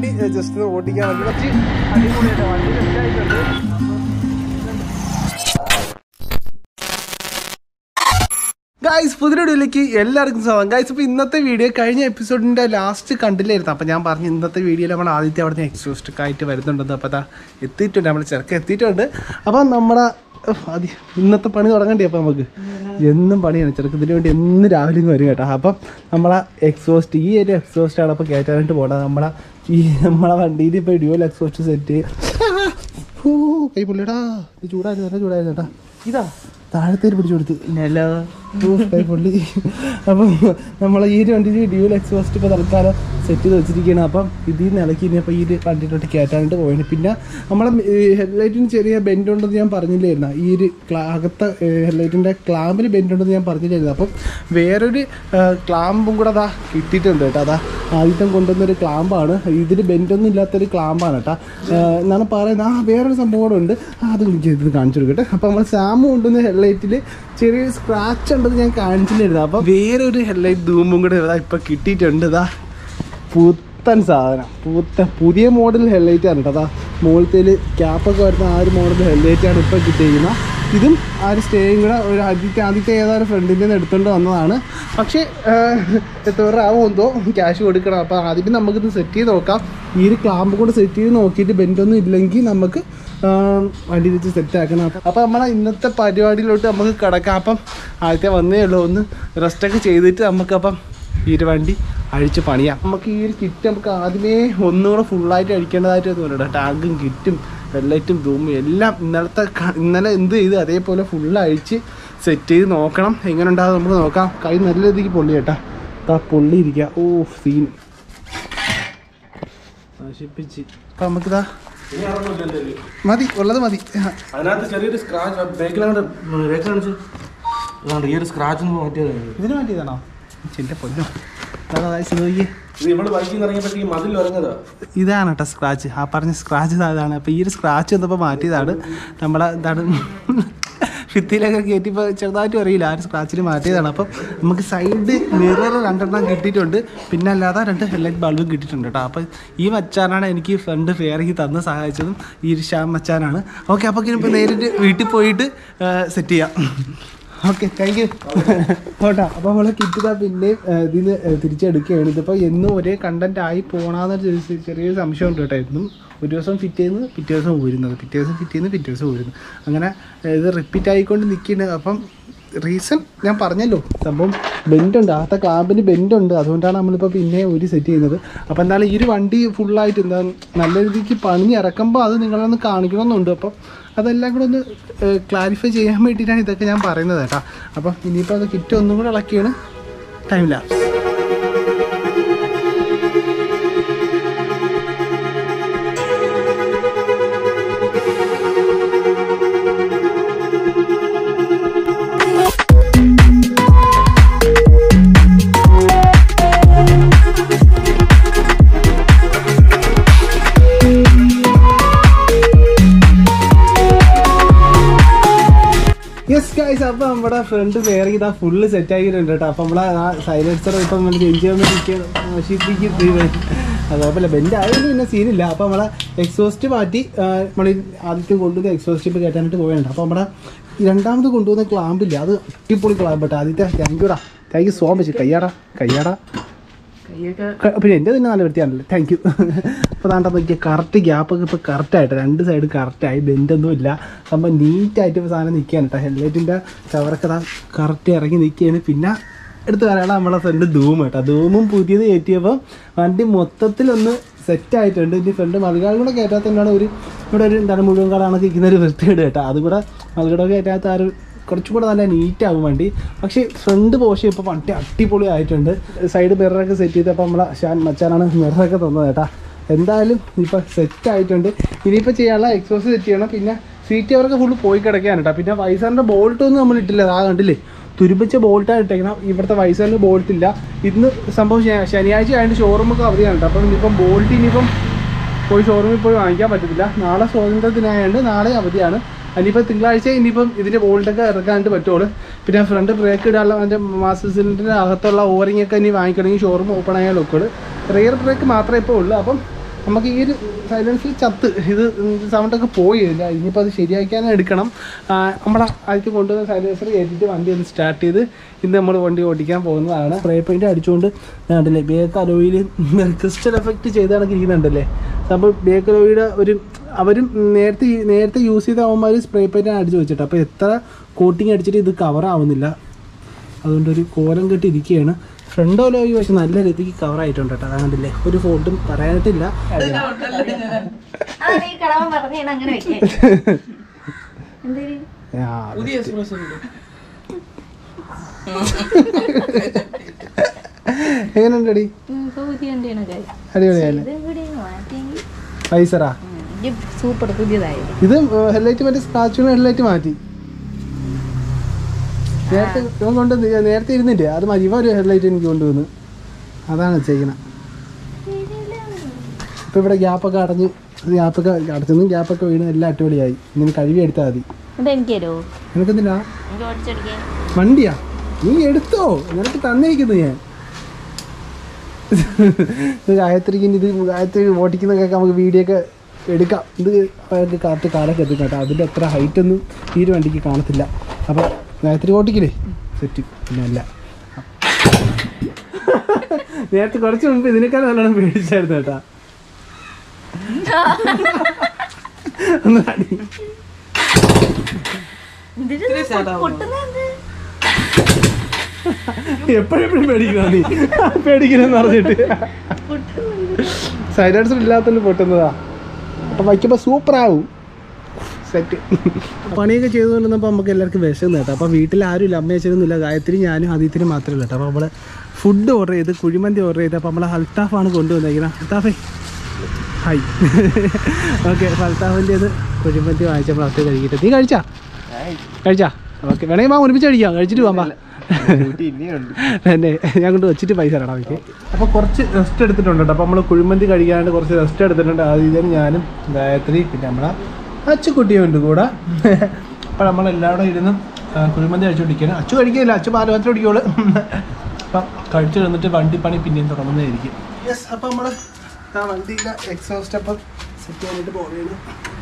വണ്ടി ജസ്റ്റ് ഒന്ന് ഓടിക്കാൻ വേണ്ടി കുറച്ച് അടിപൊളിയായിട്ട് വണ്ടി സെറ്റായിട്ടുണ്ട് ഗായ്സ് പുതിയ വീഡിയോയിലേക്ക് എല്ലാവർക്കും സ്വാഗതം ഗായ്സ് ഇപ്പോൾ ഇന്നത്തെ വീഡിയോ കഴിഞ്ഞ എപ്പിസോഡിൻ്റെ ലാസ്റ്റ് കണ്ടില്ലായിരുന്നു അപ്പോൾ ഞാൻ പറഞ്ഞു ഇന്നത്തെ വീഡിയോയിൽ നമ്മൾ ആദ്യത്തെ അവിടെ നിന്ന് എക്സോസ്റ്റൊക്കെ ആയിട്ട് വരുന്നുണ്ടെന്ന് അപ്പോൾ അതാ എത്തിയിട്ടുണ്ട് നമ്മൾ ചെറുക്കം എത്തിയിട്ടുണ്ട് അപ്പോൾ നമ്മുടെ ഉഫ്, അതി ഇന്നത്തെ പണി തുടങ്ങണ്ടേ അപ്പോൾ നമുക്ക് എന്നും പണിയാണ് ചെറുക്കത്തിന് വേണ്ടി എന്നും രാവിലെ ഇങ്ങ് വരും കേട്ടോ അപ്പം നമ്മളെ എക്സോസ്റ്റ് ഈ ഒരു എക്സോസ്റ്റാണ് അപ്പോൾ കയറ്റാനായിട്ട് പോകണം നമ്മളെ ഈ നമ്മളെ വണ്ടിയിൽ ഇപ്പോൾ ഡ്യുവൽ എക്സോസ്റ്റ് സെറ്റ് ഓ കൈ പുള്ളിടാ ഇത് ചൂടായിരുന്നു നല്ല ചൂടായിരുന്നു കേട്ടാ ഇതാ താഴത്തേര് പിടിച്ചു കൊടുത്ത് നില കൈ പൊള്ളി അപ്പം നമ്മളെ ഈ ഒരു വണ്ടിയിൽ ഡ്യൂൽ എക്സോസ്റ്റ് ഇപ്പോൾ തൽക്കാലം സെറ്റ് ചെയ്ത് വെച്ചിരിക്കുകയാണ് അപ്പം ഇതിൽ നിന്ന് ഇളക്കി ഇനി അപ്പോൾ ഈ ഒരു വണ്ടിയിലോട്ട് കയറ്റാനായിട്ട് പോയത് പിന്നെ നമ്മളെ ഹെഡ്ലൈറ്റിന് ചെറിയ ബെൻഡ് ഉണ്ടെന്ന് ഞാൻ പറഞ്ഞില്ലായിരുന്നു ഈ ഒരു ക്ലാ- അകത്തെ ഹെഡ്ലൈറ്റിൻ്റെ ക്ലാമ്പിന് ബെൻഡ് ഉണ്ടെന്ന് ഞാൻ പറഞ്ഞില്ലായിരുന്നു അപ്പം വേറൊരു ക്ലാമ്പും കൂടെ അതാ കിട്ടിയിട്ടുണ്ട് കേട്ടോ അതാ ആദ്യത്തെ കൊണ്ടുവന്നൊരു ക്ലാമ്പാണ് ഇതിൽ ബെൻഡൊന്നും ഇല്ലാത്തൊരു ക്ലാമ്പാണ് കേട്ടോ ഏഹ് എന്നാണ് പറയുന്നത് ആ വേറൊരു സംഭവം കൂടെ ഉണ്ട് ആ, അത് എനിക്ക് ഇത് കാണിച്ചു കൊടുക്കട്ടെ അപ്പോൾ നമ്മൾ സാമു കൊണ്ടുവന്ന ഹെഡ്ലൈറ്റിൽ ചെറിയൊരു സ്ക്രാച്ച് ഉണ്ടെന്ന് ഞാൻ കാണിച്ചില്ലായിരുന്നു അപ്പം വേറൊരു ഹെഡ്ലൈറ്റ് ധൂമും കൂടെ ഇതാ ഇപ്പം കിട്ടിയിട്ടുണ്ട് ഇതാ പുത്തൻ സാധനം പുത്തൻ പുതിയ മോഡൽ ഹെഡ്ലൈറ്റ് ആണ് കേട്ടോ അതാ മുകളിൽ ക്യാപ്പൊക്കെ വരുന്ന ആ ഒരു മോഡൽ ഹെഡ്ലൈറ്റ് ആണ് ഇപ്പോൾ കിട്ടിയിരിക്കുന്നത് ഇതും ആ ഒരു സ്റ്റേയും കൂടെ ഒരു ആദ്യത്തെ ആദ്യത്തെ ഏതായാലും ഫ്രണ്ടിൽ നിന്ന് എടുത്തുകൊണ്ട് വന്നതാണ് പക്ഷേ ഏഹ്, എത്ര രൂപ ആവും എന്തോ ക്യാഷ് കൊടുക്കണം അപ്പോൾ ആദ്യമേ നമുക്കിത് സെറ്റ് ചെയ്ത് നോക്കാം ഈ ഒരു ക്ലാമ്പ് കൂടെ സെറ്റ് ചെയ്ത് നോക്കിയിട്ട് ബെൻഡൊന്നും ഇല്ലെങ്കിൽ നമുക്ക് ആം, വണ്ടി വെച്ച് സെറ്റ് ആക്കണം അപ്പോൾ നമ്മളെ ഇന്നത്തെ പരിപാടിയിലോട്ട് നമുക്ക് കിടക്കാം അപ്പം ആദ്യത്തെ വന്നേ ഉള്ളൂ ഒന്ന് റെസ്റ്റൊക്കെ ചെയ്തിട്ട് നമുക്കപ്പം ഈ ഒരു വണ്ടി അഴിച്ച് പണിയാം നമുക്ക് ഈ ഒരു കിറ്റ് നമുക്ക് ആദ്യമേ ഒന്നുകൂടെ ഫുള്ളായിട്ട് അഴിക്കേണ്ടതായിട്ട് തോന്നുന്നുണ്ട് ടാഗും കിറ്റും വെള്ളറ്റും ധൂമും എല്ലാം ഇന്നലത്തെ ക- ഇന്നലെ എന്ത് ചെയ്ത് അതേപോലെ ഫുള്ള് അഴിച്ച് സെറ്റ് ചെയ്ത് നോക്കണം എങ്ങനെ ഉണ്ടാകും നമുക്ക് നോക്കാം കൈ നല്ല രീതിക്ക് പൊള്ളി കേട്ടാ താ പൊള്ളി ഇരിക്കുക ഓ സീൻ നശിപ്പിച്ച് അപ്പം നമുക്കിതാ മതി ഉള്ളത് മതി അതിനകത്ത് ചെറിയൊരു സ്ക്രാച്ച് ബേക്കിലാണ് ബേക്ക് കാണിച്ചു അതുകൊണ്ട് ഈ ഒരു സ്ക്രാച്ച് മാറ്റിയത് ഇതിന് വേണ്ടിയതാണോ ചെന്റെ പൊന്നോ അതാ നോക്കിയേ ഇത് നമ്മൾ ബൈക്കിൽ നിന്ന് ഇറങ്ങിയപ്പോഴത്തേക്ക് മതിൽ ഇറങ്ങതാ ഇതാണ് കേട്ടോ സ്ക്രാച്ച് ആ പറഞ്ഞ സ്ക്രാച്ച് ഇതാണ് അപ്പോൾ ഈ ഒരു സ്ക്രാച്ച് വന്നപ്പോൾ മാറ്റിയതാണ് നമ്മളെ എന്താണ് ഭിത്തിയിലൊക്കെ കയറ്റിയപ്പോൾ ചെറുതായിട്ടും അറിയില്ല ആ ഒരു സ്ക്രാച്ചിൽ മാറ്റിയതാണ് അപ്പം നമുക്ക് സൈഡ് മിറർ രണ്ടെണ്ണം കിട്ടിയിട്ടുണ്ട് പിന്നെ അല്ലാതെ രണ്ട് ഹെഡ്ലൈറ്റ് ബൾബും കിട്ടിയിട്ടുണ്ട് കേട്ടോ അപ്പോൾ ഈ മച്ചാനാണ് എനിക്ക് ഫ്രണ്ട് ഫെയറിക്ക് തന്ന് സഹായിച്ചതും ഈ ഒരു ശ്യാം മച്ചാനാണ് ഓക്കെ അപ്പോൾ ഇപ്പോൾ നേരിട്ട് വീട്ടിൽ പോയിട്ട് സെറ്റ് ചെയ്യാം ഓക്കെ താങ്ക് യു പോട്ടാ അപ്പോൾ നമ്മളെ കിട്ടുക പിന്നെയും ഏഹ്, ഇതിന് ഏഹ്, തിരിച്ചെടുക്കുകയാണ് ഇതിപ്പോൾ എന്നും ഒരേ കണ്ടന്റ് ആയി പോകണമെന്നൊരു ചെറിയ- ചെറിയൊരു സംശയം ഉണ്ട് കേട്ടോ എന്നും ഒരു ദിവസം ഫിറ്റ് ചെയ്യുന്നത് പിറ്റേ ദിവസം ഊരുന്നത് പിറ്റേ ദിവസം ഫിറ്റ് ചെയ്യുന്നത് പിറ്റേ ദിവസം ഊരുന്നത് അങ്ങനെ ഏഹ്, ഇത് റിപ്പീറ്റ് ആയിക്കൊണ്ട് നിൽക്കുന്നത് അപ്പം റീസൺ ഞാൻ പറഞ്ഞല്ലോ സംഭവം ബെൻഡുണ്ട് ആദ്യത്തെ കാമ്പിന് ബെൻഡുണ്ട് അതുകൊണ്ടാണ് നമ്മളിപ്പോൾ പിന്നെ ഒരു സെറ്റ് ചെയ്യുന്നത് അപ്പോൾ എന്തായാലും ഈ ഒരു വണ്ടി ഫുള്ളായിട്ട് എന്താ നല്ല രീതിക്ക് പണിഞ്ഞിറക്കുമ്പോൾ അത് നിങ്ങളൊന്ന് കാണിക്കണമെന്നുണ്ട് അപ്പം അതെല്ലാം കൂടെ ഒന്ന് ക്ലാരിഫൈ ചെയ്യാൻ വേണ്ടിയിട്ടാണ് ഇതൊക്കെ ഞാൻ പറയുന്നത് കേട്ടോ അപ്പം ഇനിയിപ്പോൾ അത് കിറ്റ് ഒന്നും കൂടെ ഇളക്കിയാണ് ടൈം ലാപ്സ് യെസ് ഗൈസ് അപ്പോൾ നമ്മുടെ ഫ്രണ്ട് വേറെ ഇതാ ഫുള്ള് സെറ്റ് ആക്കിയിട്ടുണ്ട് കേട്ടോ അപ്പോൾ നമ്മളെ ആ സൈലൻസർ ഇപ്പം നമ്മൾ ചേഞ്ച് ചെയ്യാൻ വേണ്ടി നശിപ്പിക്കും അതുപോലെ ബെൻഡ് ആയതുകൊണ്ട് പിന്നെ സീനില്ല അപ്പോൾ നമ്മളെ എക്സോസ്റ്റ് മാറ്റി നമ്മൾ ആദ്യത്തെ കൊണ്ടുവന്ന എക്സോസ്റ്റ് ഇപ്പോൾ കയറ്റാനായിട്ട് പോയുണ്ട് അപ്പോൾ നമ്മുടെ ഈ രണ്ടാമത് കൊണ്ടുവന്ന ക്ലാമ്പില്ല അത് അടിപൊളി ക്ലാമ്പ് കേട്ടോ ആദ്യത്തെ താങ്ക് യുടാ താങ്ക് യു സോ മച്ച് കയ്യാടാ കയ്യാടാ കൈയൊക്കെ ക- പിന്നെ എൻ്റെ തന്നെ നല്ല വൃത്തിയാണല്ലോ താങ്ക് യു അപ്പോൾ താണ്ട നോക്കിയാൽ കറക്റ്റ് ഗ്യാപ്പൊക്കെ ഇപ്പോൾ കറക്റ്റായിട്ട് രണ്ട് സൈഡ് കറക്റ്റായി ബെൻഡൊന്നും ഇല്ല സംഭവം നീറ്റായിട്ട് ഇപ്പോൾ സാധനം നിൽക്കുകയാണ് കേട്ടോ ഹെഡ്ലൈറ്റിൻ്റെ ചവറൊക്കെ താ കറക്റ്റ് ഇറങ്ങി നിൽക്കുകയാണ് പിന്നെ എടുത്ത് പറയാനുള്ള നമ്മളെ ഫ്രണ്ട് ധൂം കേട്ടോ ധൂമും പുതിയത് കയറ്റിയപ്പോൾ വണ്ടി മൊത്തത്തിലൊന്ന് സെറ്റ് ആയിട്ടുണ്ട് ഇനി ഫ്രണ്ട് മറുകാട് കൂടെ കയറ്റാത്തതുകൊണ്ടാണ് ഒരു ഇവിടെ ഒരു എന്താണ് മുഴുവൻ കാടാണ് ഇരിക്കുന്ന ഒരു വൃത്തികേട് കേട്ടോ അതും കൂടെ മറുകട കയറ്റാത്ത ആ ഒരു കുറച്ചും കൂടെ നല്ല നീറ്റ് ആവും വണ്ടി പക്ഷേ ഫ്രണ്ട് പോഷൻ ഇപ്പോൾ വണ്ടി അടിപൊളി ആയിട്ടുണ്ട് സൈഡ് മിററൊക്കെ സെറ്റ് ചെയ്തപ്പോൾ നമ്മളെ ഷാൻ മച്ചാനാണ് മിററൊക്കെ തന്നത് കേട്ടാ എന്തായാലും ഇപ്പോൾ സെറ്റ് ആയിട്ടുണ്ട് ഇനിയിപ്പോൾ ചെയ്യാനുള്ള എക്സോസ് സെറ്റ് ചെയ്യണം പിന്നെ സീറ്റ് അവർക്ക് ഫുള്ള് പോയി കിടക്കുകയാണ് കേട്ടോ പിന്നെ വൈസറിൻ്റെ ബോൾട്ടൊന്നും നമ്മൾ ഇട്ടില്ല ആ കണ്ടില്ലേ തുരുപ്പിച്ച ബോൾട്ടാണ് ഇട്ടേക്കണം ഇവിടുത്തെ വൈസറിന് ബോൾട്ട് ഇല്ല ഇന്ന് സംഭവം ശ- ശനിയാഴ്ച ആയതുകൊണ്ട് ഷോറൂമൊക്കെ അവധിയാണ് കേട്ടോ അപ്പം ഇനിയിപ്പം ബോൾട്ട് ഇനിയിപ്പം പോയി ഷോറൂമിൽ പോയി വാങ്ങിക്കാൻ പറ്റത്തില്ല നാളെ സ്വാതന്ത്ര്യ ദിനമായതുകൊണ്ട് നാളെ അവധിയാണ് ഇനിയിപ്പോൾ തിങ്കളാഴ്ച ഇനിയിപ്പം ഇതിൻ്റെ ബോൾട്ടൊക്കെ ഇറക്കാനായിട്ട് പറ്റുള്ളൂ പിന്നെ ഫ്രണ്ട് ബ്രേക്ക് ഇടാനുള്ള അതിൻ്റെ മാസ്റ്റർ സിലിണ്ടറിൻ്റെ അകത്തുള്ള ഓവറിംഗ് ഒക്കെ ഇനി വാങ്ങിക്കണമെങ്കിൽ ഷോറൂം ഓപ്പൺ ആയാൽ ഒക്കുള്ളൂ റിയർ ബ്രേക്ക് മാത്രമേ ഇപ്പോൾ ഉള്ളൂ അപ്പം നമുക്ക് ഈ ഒരു സൈലൻസിൽ ചത്ത് ഇത് സൗണ്ടൊക്കെ പോയില്ല ഇനിയിപ്പോൾ അത് ശരിയാക്കാൻ എടുക്കണം ആ, നമ്മുടെ അതിൽ കൊണ്ടുവന്ന സൈലൻസർ കയറ്റിയിട്ട് വണ്ടി ഒന്ന് സ്റ്റാർട്ട് ചെയ്ത് ഇന്ന് നമ്മൾ വണ്ടി ഓടിക്കാൻ പോകുന്നതാണ് സ്പ്രേ പെയിൻറ്റ് അടിച്ചുകൊണ്ട് കണ്ടില്ലേ ബേക്ക് അലോയിൽ ക്രിസ്റ്റൽ എഫക്റ്റ് ചെയ്ത് കണക്ക് ഇരിക്കുന്നുണ്ടല്ലേ അപ്പോൾ ബേക്ക് അലോയുടെ ഒരു അവരും നേരത്തെ ഈ- നേരത്തെ യൂസ് ചെയ്ത അവന്മാർ സ്പ്രേ പെയിൻറ്റ് അടിച്ച് വെച്ചിട്ട് അപ്പോൾ എത്ര കോട്ടിങ് അടിച്ചിട്ട് ഇത് കവർ ആവുന്നില്ല അതുകൊണ്ട് ഒരു കോലം കെട്ടി ഇരിക്കുകയാണ് ഫ്രണ്ട് ഓലോയി പക്ഷെ നല്ല രീതിക്ക് കവർ ആയിട്ടുണ്ട് കേട്ടോ അതുകൊണ്ടില്ലേ ഒരു ഫോട്ടും പറയാനായിട്ടില്ല ആ നീ കളവൻ പറഞ്ഞ അങ്ങനെ വെക്കേ എന്തേലും ആ, പുതിയ എക്സ്പ്രസ് ഉണ്ട് എങ്ങനെയുണ്ട് അടി ഇപ്പൊ പുതിയ വണ്ടിയാണ് കാര്യം അടിപൊളിയല്ലേ ഇത് കൂടി മാറ്റിയെങ്കിൽ പൈസറാ ഇത് സൂപ്പർ പുതിയതായത് ഇത് ഹെഡ്ലൈറ്റ് മറ്റേ സ്ക്രാച്ചിന് ഹെഡ്ലൈറ്റ് മാറ്റി നേരത്തെ ഇവൻ കൊണ്ട് നേരത്തെ ഇരുന്നില്ലേ അത് മതി ഇവ ഒരു ഹെഡ്ലൈറ്റ് എനിക്ക് കൊണ്ടുവന്ന് അതാണ് ചെയ്യണം ഇപ്പം ഇവിടെ ഗ്യാപ്പൊക്കെ അടഞ്ഞ് ഗ്യാപ്പൊക്കെ അടച്ചെന്നും ഗ്യാപ്പൊക്കെ വീണ് എല്ലാം അടിപൊളിയായി ഇങ്ങനെ കഴുകി എടുത്താൽ മതി ഇത് എനിക്ക് തരുമോ നിനക്കെന്തിനാ എനിക്ക് ഓടിച്ചെടുക്കാൻ വണ്ടിയാ നീ എടുത്തോ നിനക്ക് തന്നിരിക്കുന്നു ഞാൻ ഇത് ഗായത്രിക്ക് ഇനി ഇത് ഗായത്രി ഓടിക്കുന്നതൊക്കെ നമുക്ക് വീഡിയോ ഒക്കെ എടുക്കാം ഇത് അവർക്ക് കറക്റ്റ് കാലൊക്കെ എത്തും കേട്ടോ അതിൻ്റെ അത്ര ഹൈറ്റ് ഒന്നും ഈ ഒരു വണ്ടിക്ക് കാണത്തില്ല അപ്പം ഗായത്രി ഓട്ടിക്കില്ലേ സെറ്റ് പിന്നെ അല്ല നേരത്തെ കുറച്ച് മുമ്പ് ഇതിനേക്കാൾ നല്ലോണം പേടിച്ചായിരുന്നു കേട്ടാ ഒന്ന് അടി എപ്പോഴെപ്പോഴും പേടിക്കണം നീ പേടിക്കണെന്ന് പറഞ്ഞിട്ട് സൈലൻസർ ഇല്ലാത്തതിന് പൊട്ടുന്നതാ അപ്പം വയ്ക്കുമ്പോൾ സൂപ്പർ ആവും സെറ്റ് പണിയൊക്കെ ചെയ്തുകൊണ്ടിരുന്നപ്പോൾ നമുക്ക് എല്ലാവർക്കും വിശന്ന് കേട്ടോ അപ്പോൾ വീട്ടിൽ ആരും ഇല്ല അമ്മ അച്ഛനൊന്നുമില്ല ഗായത്രി ഞാനും ആദിത്യനും മാത്രമേ ഉള്ളൂ കേട്ടോ അപ്പോൾ നമ്മൾ ഫുഡ് ഓർഡർ ചെയ്ത് കുഴിമന്തി ഓർഡർ ചെയ്ത് അപ്പോൾ നമ്മൾ ഹൽത്താഫാണ് കൊണ്ടുവന്നിരിക്കുന്നത് ഹൽത്താഫേ ഹായ് ഓക്കെ ഹൽത്താഫിൻ്റെ ഇത് കുഴിമന്തി വാങ്ങിച്ചപ്പോൾ അത് കഴിക്കട്ടെ നീ കഴിച്ചാ കഴിച്ചാ ഓക്കെ വേണമെങ്കിൽ മാ ഒരുമിച്ച് കഴിക്കാം കഴിച്ചിട്ട് പോകാം വാ. തന്നെ ഞാൻ കൊണ്ട് വെച്ചിട്ട് പൈസ തരണം അവയ്ക്ക് അപ്പോൾ കുറച്ച് റെസ്റ്റ് എടുത്തിട്ടുണ്ട് കേട്ടോ അപ്പോൾ നമ്മൾ കുഴിമന്തി കഴിക്കാനായിട്ട് കുറച്ച് റെസ്റ്റ് എടുത്തിട്ടുണ്ട് ആദ്യം ഞാനും ഗായത്രി പിന്നെ നമ്മളെ അച്ചുകുട്ടിയും ഉണ്ട് കൂടെ അപ്പോൾ നമ്മളെല്ലാവരും ഇരുന്ന് ആ, കുഴിമന്തി കഴിച്ചുകൊണ്ടിരിക്കുകയാണ് അച്ചു കഴിക്കില്ല അച്ചു പാല് മാത്രമേ കുടിക്കുള്ളൂ അപ്പം കഴിച്ചു കഴിഞ്ഞിട്ട് വണ്ടി പണി പിന്നെയും തുടങ്ങുന്നതായിരിക്കും യെസ് അപ്പോൾ നമ്മൾ ആ വണ്ടിയിലെ എക്സോസ്റ്റ് അപ്പം സെറ്റ് ചെയ്യാനായിട്ട് പോവുകയാണ്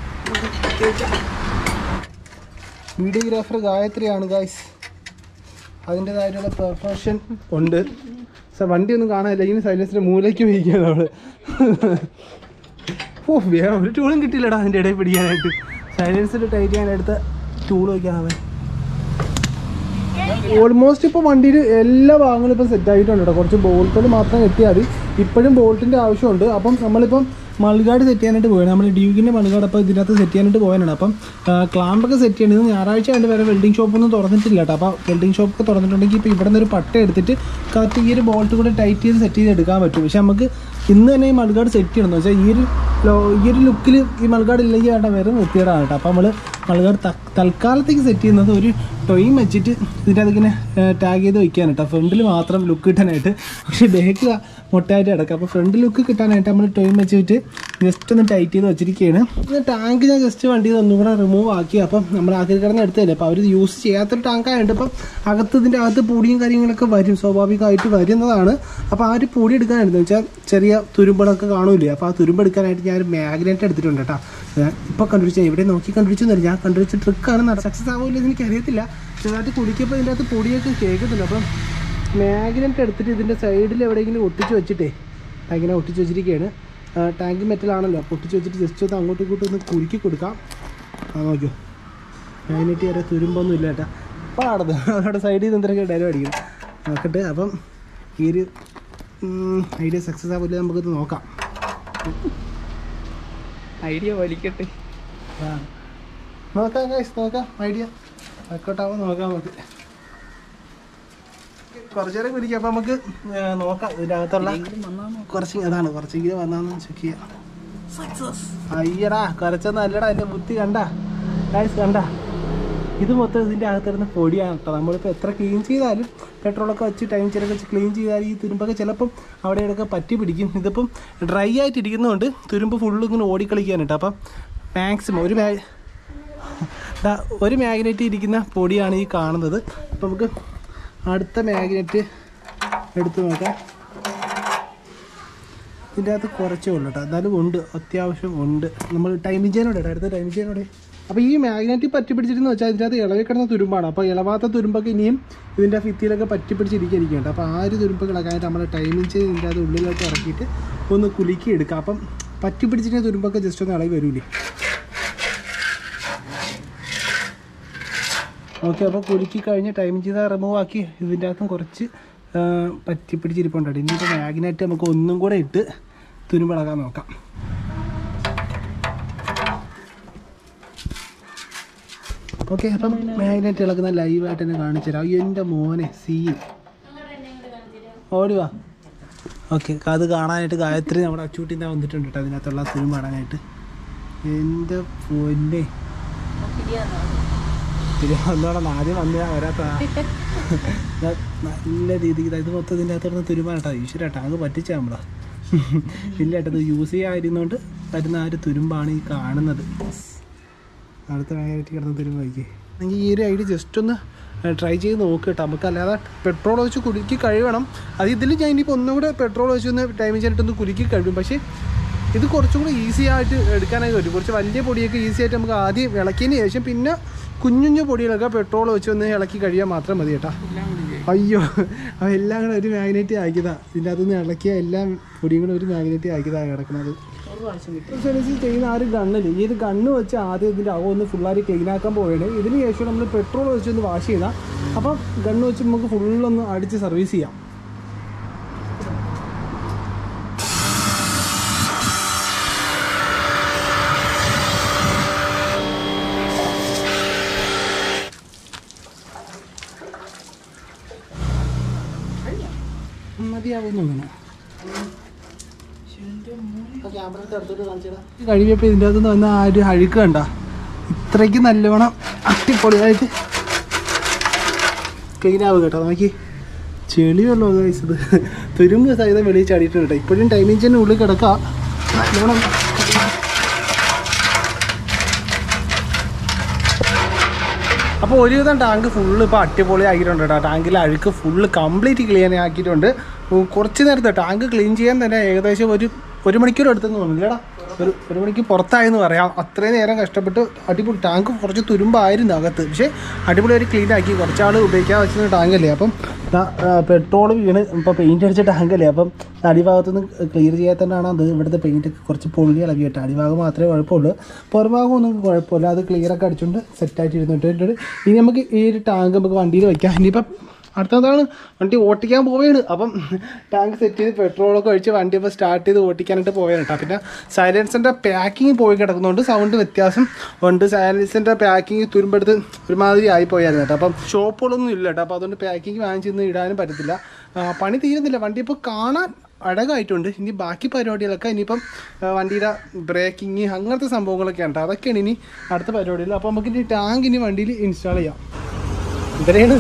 വീഡിയോഗ്രാഫർ ഗായത്രിയാണ് ഗായ്സ് അതിൻ്റെതായിട്ടുള്ള പെർഫെക്ഷൻ ഉണ്ട് സോ വണ്ടി ഒന്നും കാണാനില്ല ഇങ്ങനെ സൈലൻസിൻ്റെ മൂലയ്ക്ക് വയ്ക്കുകയാണ് അവള് ഓ വേറെ ഒരു ടൂളും കിട്ടിയില്ലടാ അതിൻ്റെ ഇടയിൽ പിടിക്കാനായിട്ട് സൈലൻസിൽ ടൈറ്റ് ചെയ്യാനെടുത്ത ടൂൾ വയ്ക്കാൻ അവൻ ഓൾമോസ്റ്റ് ഇപ്പോൾ വണ്ടിയിൽ എല്ലാ ഭാഗങ്ങളും ഇപ്പോൾ സെറ്റ് ആയിട്ടുണ്ട് കേട്ടോ കുറച്ച് ബോൾട്ടുകൾ മാത്രം എത്തിയാൽ മതി ഇപ്പോഴും ബോൾട്ടിൻ്റെ ആവശ്യമുണ്ട് അപ്പം നമ്മളിപ്പം മൾഗാർഡ് സെറ്റ് ചെയ്യാനായിട്ട് പോയാണ് നമ്മൾ ഡ്യൂക്കിൻ്റെ മൾഗാർഡ് അപ്പോൾ ഇതിനകത്ത് സെറ്റ് ചെയ്യാനായിട്ട് പോകാനാണ് അപ്പം ക്ലാമ്പൊക്കെ സെറ്റ് ചെയ്യണത് ഞായറാഴ്ച ആയിട്ട് വേറെ വെൽഡിംഗ് ഷോപ്പൊന്നും തുറന്നിട്ടില്ല കേട്ടോ അപ്പോൾ വെൽഡിംഗ് ഷോപ്പൊക്കെ തുറന്നിട്ടുണ്ടെങ്കിൽ ഇപ്പോൾ ഇവിടെ നിന്ന് ഒരു പട്ട എടുത്തിട്ട് കറക്റ്റ് ഈ ഒരു ബോൾട്ട് കൂടെ ടൈറ്റ് ചെയ്ത് സെറ്റ് ചെയ്ത് എടുക്കാൻ പറ്റും പക്ഷെ നമുക്ക് ഇന്ന് തന്നെ ഈ മൾഗാർഡ് സെറ്റ് ചെയ്യണം എന്ന് വെച്ചാൽ ഈ ഒരു ലോ- ഈ ഒരു ലുക്കിൽ ഈ മൾഗാർഡ് ഇല്ലെങ്കിൽ വേണ്ട വെറും വൃത്തികേടാണ് കേട്ടോ അപ്പോൾ നമ്മൾ മൾഗാർഡ് ത- തൽക്കാലത്തേക്ക് സെറ്റ് ചെയ്യുന്നത് ഒരു ടൊയും വെച്ചിട്ട് ഇതിൻ്റെ അതിങ്ങനെ ടാഗ് ചെയ്ത് വെക്കാൻ കേട്ടോ ഫ്രണ്ടിൽ മാത്രം ലുക്ക് കിട്ടാനായിട്ട് പക്ഷേ ബാക്ക് മൊട്ടയായിട്ട് കിടക്കുക അപ്പോൾ ഫ്രണ്ട് ലുക്ക് കിട്ടാനായിട്ട് നമ്മൾ ടൊയും വെച്ചിട്ട് ജസ്റ്റ് ഒന്ന് ടൈറ്റ് ചെയ്ത് വെച്ചിരിക്കുകയാണ് ഇത് ടാങ്ക് ഞാൻ ജസ്റ്റ് വണ്ടി ഒന്നും കൂടെ റിമൂവ് ആക്കി അപ്പം നമ്മൾ ആക്കി കിടന്ന് എടുത്തതല്ലേ അപ്പോൾ അവർ യൂസ് ചെയ്യാത്തൊരു ടാങ്ക് ആയതുകൊണ്ട് ഇപ്പം അകത്ത് ഇതിൻ്റെ അകത്ത് പൊടിയും കാര്യങ്ങളൊക്കെ വരും സ്വാഭാവികമായിട്ട് വരുന്നതാണ് അപ്പോൾ ആ ഒരു പൊടി എടുക്കാനായിരുന്നു വെച്ചാൽ ചെറിയ തുരുമ്പുകളൊക്കെ കാണൂലേ അപ്പോൾ ആ തുരുമ്പ് എടുക്കാനായിട്ട് ഞാൻ ഒരു മാഗ്നറ്റ് എടുത്തിട്ടുണ്ട് കേട്ടോ ഇപ്പോൾ കണ്ടുപിടിച്ച എവിടെ നോക്കി കണ്ടുപിടിച്ചെന്നില്ല ഞാൻ കണ്ടുപിടിച്ച ട്രിക്കാണ് സക്സസ് ആവില്ല എനിക്ക് അറിയത്തില്ല ചെറുതായിട്ട് കുടിക്കപ്പോൾ ഇതിൻ്റെ അകത്ത് പൊടിയൊക്കെ കേൾക്കുന്നുണ്ട് അപ്പം മാഗ്നറ്റ് എടുത്തിട്ട് ഇതിൻ്റെ സൈഡിൽ എവിടെയെങ്കിലും ഒട്ടിച്ച് വെച്ചിട്ടേ അങ്ങനെ ഒട്ടിച്ച് വെച്ചിരിക്കുകയാണ് ടാങ്ക് മെറ്റലാണല്ലോ അപ്പോൾ ഒട്ടിച്ച് വെച്ചിട്ട് ജസ്റ്റ് ഒന്ന് അങ്ങോട്ടും ഇങ്ങോട്ടും ഒന്ന് കുലുക്കി കൊടുക്കാം ആ നോക്കിയോ മാഗ്നറ്റ് വരെ തുരുമ്പൊന്നും ഇല്ല കേട്ടോ അപ്പോൾ നടന്നു അവിടെ സൈഡിൽ നിന്ന് എന്തൊക്കെ ഡയലോഗ് അടിക്കും നോക്കട്ടെ അപ്പം ഈ ഒരു ഐഡിയ സക്സസ് ആവില്ല നമുക്കിത് നോക്കാം ഐഡിയ വലിക്കട്ടെ ആ. നോക്കാം ഗൈസ് നോക്കാം ഐഡിയ വർക്കൗട്ടാവും നോക്കാം നമുക്ക് കുറച്ചു നേരം കുരിക്കാം അപ്പം നമുക്ക് ഏ, നോക്കാം ഇതിൻ്റെ അകത്തുള്ള കുറച്ച് അതാണ് കുറച്ചെങ്കിലും വന്നാന്ന് ചെക്ക് ചെയ്യാം അയ്യടാ കുറച്ചൊന്നും അല്ലടാ എൻ്റെ ബുദ്ധി കണ്ട ഗൈസ് കണ്ട ഇത് മൊത്തം ഇതിൻ്റെ അകത്തിരുന്ന് പൊടിയാണ് കേട്ടോ നമ്മളിപ്പോൾ എത്ര ക്ലീൻ ചെയ്താലും പെട്രോളൊക്കെ വെച്ച് ടൈം ചിലൊക്കെ വെച്ച് ക്ലീൻ ചെയ്താൽ ഈ തുരുമ്പൊക്കെ ചിലപ്പം അവിടെ ഇവിടെയൊക്കെ പറ്റി പിടിക്കും ഇതിപ്പം ഡ്രൈ ആയിട്ട് ഇരിക്കുന്നതുകൊണ്ട് തുരുമ്പ് ഫുള്ള് ഇങ്ങനെ ഓടിക്കളിക്കാൻ കേട്ടോ അപ്പം മാക്സിമം ഒരു മാ ദാ ഒരു മാഗ്നറ്റ് ഇരിക്കുന്ന പൊടിയാണ് ഈ കാണുന്നത് അപ്പം നമുക്ക് അടുത്ത മാഗ്നറ്റ് എടുത്ത് നോക്കാം ഇതിൻ്റെ അകത്ത് കുറച്ചേ ഉള്ളൂ കേട്ടോ എന്നാലും ഉണ്ട് അത്യാവശ്യം ഉണ്ട് നമ്മൾ ടൈമിംഗ് ചെയ്യാനോടെ അടുത്ത ടൈമിംഗ് ചെയ്യാനോടെ അപ്പോൾ ഈ മാഗ്നറ്റിൽ പറ്റി പിടിച്ചിരുന്ന് വെച്ചാൽ ഇതിൻ്റെ അകത്ത് ഇളവി കിടന്ന തുരുമ്പാണ് അപ്പോൾ ഇളവാത്ത തുരുമ്പൊക്കെ ഇനിയും ഇതിൻ്റെ ഭിത്തിയിലൊക്കെ പറ്റി പിടിച്ചിരിക്കുന്നുണ്ട് അപ്പോൾ ആ ഒരു തുരുമ്പ് കിടക്കാനായിട്ട് നമ്മൾ ടൈമിംഗ് ചെയ്ത് ഇതിൻ്റെ അകത്ത് ഉള്ളിലോട്ട് ഇറക്കിയിട്ട് ഒന്ന് കുലുക്കി എടുക്കാം അപ്പം പറ്റി പിടിച്ചിട്ട് തുരുമ്പൊക്കെ ജസ്റ്റ് ഒന്ന് ഇളകി വരൂലേ ഓക്കെ അപ്പോൾ കുലുക്കി കഴിഞ്ഞ് ടൈമിംഗ് ചെയ്ത് റിമൂവ് ആക്കി ഇതിൻ്റെ അകത്തും കുറച്ച് ആ, പറ്റി പിടിച്ചിരിപ്പുണ്ട് ഇനിയിപ്പോൾ മാഗ്നറ്റ് നമുക്ക് ഒന്നും കൂടെ ഇട്ട് തുരുമ്പിളകാൻ നോക്കാം ഓക്കെ അപ്പം മാഗ്നറ്റ് ഇളക്കുന്ന ലൈവായിട്ട് തന്നെ കാണിച്ചു തരാം അയ്യോ എൻ്റെ മോനെ സീൻ ഓടി വാ ഓക്കെ അത് കാണാനായിട്ട് ഗായത്രി നമ്മുടെ അച്ചൂട്ടി എന്താ വന്നിട്ടുണ്ട് കേട്ടോ അതിനകത്തുള്ള തുരുമ്പ് കാണാനായിട്ട് എൻ്റെ പൊന്നെ തിരുവനന്തപുരം ആദ്യം വന്ന വരാത്ത നല്ല രീതിക്ക് ഇതാ, ഇത് മൊത്തം ഇതിൻ്റെ അകത്ത് തുരുമ്പാണ് കേട്ടോ ഈശ്വര ടാങ്ക് പറ്റിച്ചാ നമ്മളാ ഇല്ല കേട്ടോ ഇത് യൂസ് ചെയ്യാതിരുന്നോണ്ട് വരുന്ന ആ ഒരു തുരുമ്പാണ് ഈ കാണുന്നത് അടുത്ത ഭയങ്കരമായിട്ട് കിടന്ന തുരുമ്പായിക്കേ എങ്കിൽ ഈ ഒരു ഐഡിയ ജസ്റ്റ് ഒന്ന് ട്രൈ ചെയ്ത് നോക്ക് കേട്ടോ നമുക്ക് അല്ലാതെ പെട്രോൾ ഒഴിച്ച് കുലുക്കി കഴിയണം അത് ഇതിൽ ഞാൻ ഇനിയിപ്പോൾ ഒന്നും കൂടെ പെട്രോൾ ഒഴിച്ച് ഒന്ന് ടൈം ചെയ്തിട്ടൊന്ന് കുലുക്കി കഴിയും പക്ഷേ ഇത് കുറച്ചും കൂടെ ഈസി ആയിട്ട് എടുക്കാനായി പറ്റും കുറച്ച് വലിയ പൊടിയൊക്കെ ഈസി ആയിട്ട് നമുക്ക് ആദ്യം ഇളക്കിയതിന് ശേഷം പിന്നെ കുഞ്ഞു കുഞ്ഞു പൊടികളൊക്കെ പെട്രോൾ വെച്ച് ഒന്ന് ഇളക്കി കഴിയാൻ മാത്രം മതി കേട്ടാ അയ്യോ അവ എല്ലാം കൂടെ ഒരു മാഗ്നറ്റ് ആക്കിയതാ ഇതിൻ്റെ അകത്തുനിന്ന് ഇളക്കിയ എല്ലാ പൊടിയും കൂടെ ഒരു മാഗ്നറ്റ് ആക്കിയതാണ് കിടക്കുന്നത് സർവീസ് ചെയ്യുന്ന ആ ഒരു ഗണ്ണിൽ ഈ ഒരു ഗണ്ണ് വെച്ച് ആദ്യം ഇതിൻ്റെ അകം ഒന്ന് ഫുള്ളായിട്ട് ക്ലീൻ ആക്കാൻ പോവുകയാണ് ഇതിന് ശേഷം നമ്മൾ പെട്രോൾ വെച്ച് ഒന്ന് വാഷ് ചെയ്താൽ അപ്പം ഗണ്ണ് വെച്ച് നമുക്ക് ഫുള്ളൊന്ന് അടിച്ച് സർവീസ് ചെയ്യാം മതിയാവുന്നു വേണം കഴിയപ്പോൾ ഇതിൻ്റെ അകത്തുനിന്ന് വന്ന ആ ഒരു അഴുക്ക് കണ്ട ഇത്രയ്ക്ക് നല്ലവണ്ണം അട്ടിപ്പൊളിയായിട്ട് ക്ലീൻ ആവുക കേട്ടോ നോക്കി ചെളിയുള്ളൂ ഗൈസ് ഇത് തുരുമ്പ് സഹിതം വെളിയിൽ ചാടിയിട്ടുണ്ട് കേട്ടോ ഇപ്പോഴും ടൈമിംഗ് ചെന്നെ ഉള്ളിൽ കിടക്കാം നല്ലോണം അപ്പോൾ ഒരുവിധം ടാങ്ക് ഫുള്ള് ഇപ്പോൾ അടിപൊളി ആക്കിയിട്ടുണ്ട് കേട്ടോ ടാങ്കിലെ അഴുക്ക് ഫുള്ള് കംപ്ലീറ്റ് ക്ലീൻ ആക്കിയിട്ടുണ്ട് ഉം, കുറച്ച് നേരത്തെ ടാങ്ക് ക്ലീൻ ചെയ്യാൻ തന്നെ ഏകദേശം ഒരു ഒരു മണിക്കൂർ എടുത്തെന്ന് തോന്നുന്നില്ലടാ ഒരു ഒരു മണിക്ക് പുറത്തായെന്ന് പറയാം അത്രയും നേരം കഷ്ടപ്പെട്ട് അടിപൊളി ടാങ്ക് കുറച്ച് തുരുമ്പായിരുന്നു അകത്ത് പക്ഷേ അടിപൊളി ഒരു ക്ലീൻ ആക്കി കുറച്ചാൾ ഉപയോഗിക്കാൻ വെച്ചിരുന്ന ടാങ്കല്ലേ അപ്പം പെട്രോൾ വീണ് ഇപ്പോൾ പെയിൻറ്റ് അടിച്ച ടാങ്കല്ലേ അപ്പം അടിഭാഗത്തുനിന്ന് ക്ലിയർ ചെയ്യാത്തതുകൊണ്ടാണ് അത് ഇവിടുത്തെ പെയിൻറ്റ് ഒക്കെ കുറച്ച് പൊള്ളി ഇളകി കേട്ടോ അടിഭാഗം മാത്രമേ കുഴപ്പമുള്ളൂ പുറഭാഗം ഒന്നും കുഴപ്പമില്ല അത് ക്ലിയർ ഒക്കെ അടിച്ചുകൊണ്ട് സെറ്റായിട്ട് ഇരുന്നിട്ടുണ്ട് ഇനി നമുക്ക് ഈ ഒരു ടാങ്ക് നമുക്ക് വണ്ടിയിൽ വെക്കാം ഇനിയിപ്പം അടുത്തതാണ് വണ്ടി ഓട്ടിക്കാൻ പോവുകയാണ് അപ്പം ടാങ്ക് സെറ്റ് ചെയ്ത് പെട്രോളൊക്കെ ഒഴിച്ച് വണ്ടി ഇപ്പോൾ സ്റ്റാർട്ട് ചെയ്ത് ഓട്ടിക്കാനായിട്ട് പോവുകയാണ് കേട്ടോ പിന്നെ സൈലൻസിൻ്റെ പാക്കിങ് പോയി കിടക്കുന്നതുകൊണ്ട് സൗണ്ട് വ്യത്യാസം ഉണ്ട് സൈലൻസിൻ്റെ പാക്കിങ് തുരുമ്പെടുത്ത് ഒരുമാതിരി ആയി പോയായിരുന്നു കേട്ടോ അപ്പം ഷോപ്പുകളൊന്നും ഇല്ല കേട്ടോ അപ്പോൾ അതുകൊണ്ട് പാക്കിങ് വാങ്ങിച്ചൊന്നും ഇടാനും പറ്റത്തില്ല ആ, പണി തീരുന്നില്ല വണ്ടി ഇപ്പോൾ കാണാൻ അഴകായിട്ടുണ്ട് ഇനി ബാക്കി പരിപാടികളൊക്കെ ഇനിയിപ്പം ആ, വണ്ടിയുടെ ബ്രേക്കിങ് അങ്ങനത്തെ സംഭവങ്ങളൊക്കെ ഉണ്ട് അതൊക്കെയാണ് ഇനി അടുത്ത പരിപാടികൾ അപ്പോൾ നമുക്ക് ഇനി ടാങ്ക് ഇനി വണ്ടിയിൽ ഇൻസ്റ്റാൾ ചെയ്യാം ഇവരെയാണ്